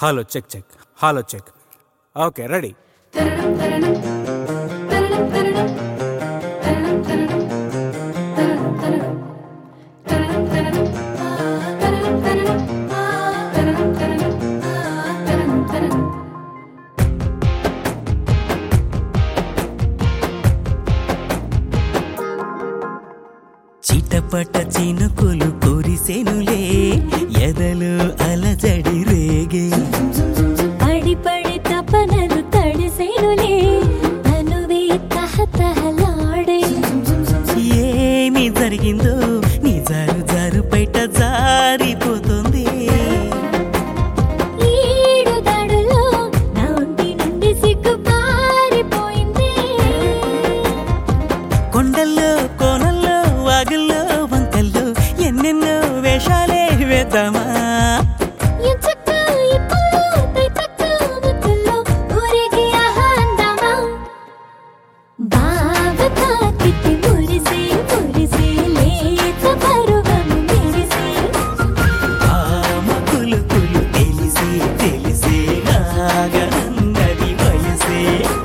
hello check check hello check okay ready చిటపట చినుకులు కురిసెనులే ఎదలు అలజడి రేగే పడి పడి తపనలు తడిసేనులే అనువే తహతహలాడే ఏమి జరిగిందో నీ జారు జారు బయట జారిపోతుంది ఈడు దడులో నా ఒంటి నుండి సిగ్గు పారిపోయింది కొండల్లో కోనల్లో వాగుల్లో వంకల్లో ఎన్నెన్నో వేషాలే వేద్దామా ఎంచక్క ఇప్పుల్లో తైతక్క ముద్దుల్లో ఊరేగి ఆహా అందామా బావ తాకితి మురిసే మురిసే లేత పరువం మెరిసే ఆమ కులుకులు తెలిసి తెలిసి ఆగనన్నది వయసే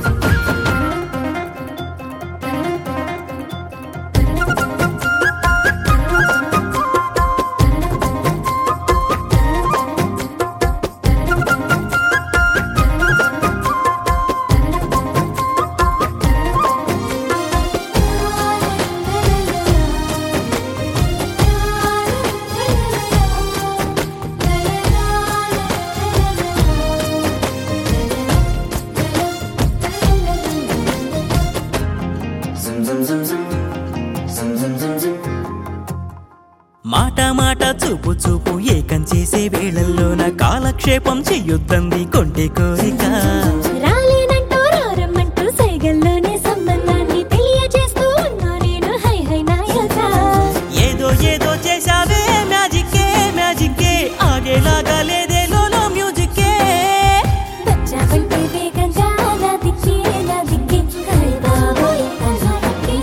మాట మాట చూపు చూపు ఏకం చేసే వేళల్లోన కాలక్షేపం చెయ్యొద్దంది కొంటే కోరిక రాలేనంటూ రారమ్మంటూ సైగల్లోనే సంబంధాన్ని తెలియజేస్తూ ఉన్నా నేను హై హై నాయక ఏదో ఏదో చేశావే మ్యాజిక్కే మ్యాజిక్కే ఆగేలాగా లేదే లోలో మ్యూజిక్కే వచ్చావంటే వేగంగా నా దిక్కే నా దిక్కే హై బాబోయ్ అన్నాడక్కే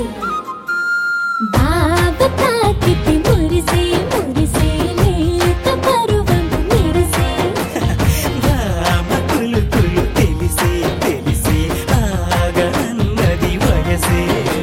బాబ తాకితి మురిసే మురిసే లేత పరువం మెరిసే రామ కులు కులు తెలిసే తెలిసే ఆగనన్నది వయసే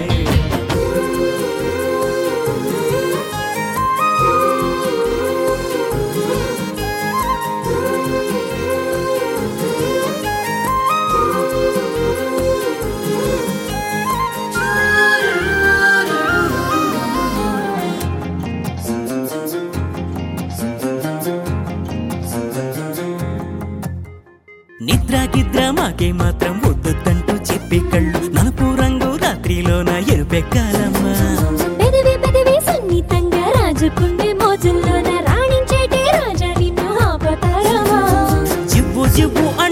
నిద్ర గిద్ర మాకే మాత్రం వద్దొద్దంటూ చెప్పి కళ్ళు నలుపు రంగు రాత్రిలోన ఎరుపెక్కాలమ్మా పెదవి పెదవి సున్నితంగా రాజుకుండే మోజుల్లోన రాణించేటే రాజా నిన్ను ఆపతారమా జివ్వు జివ్వు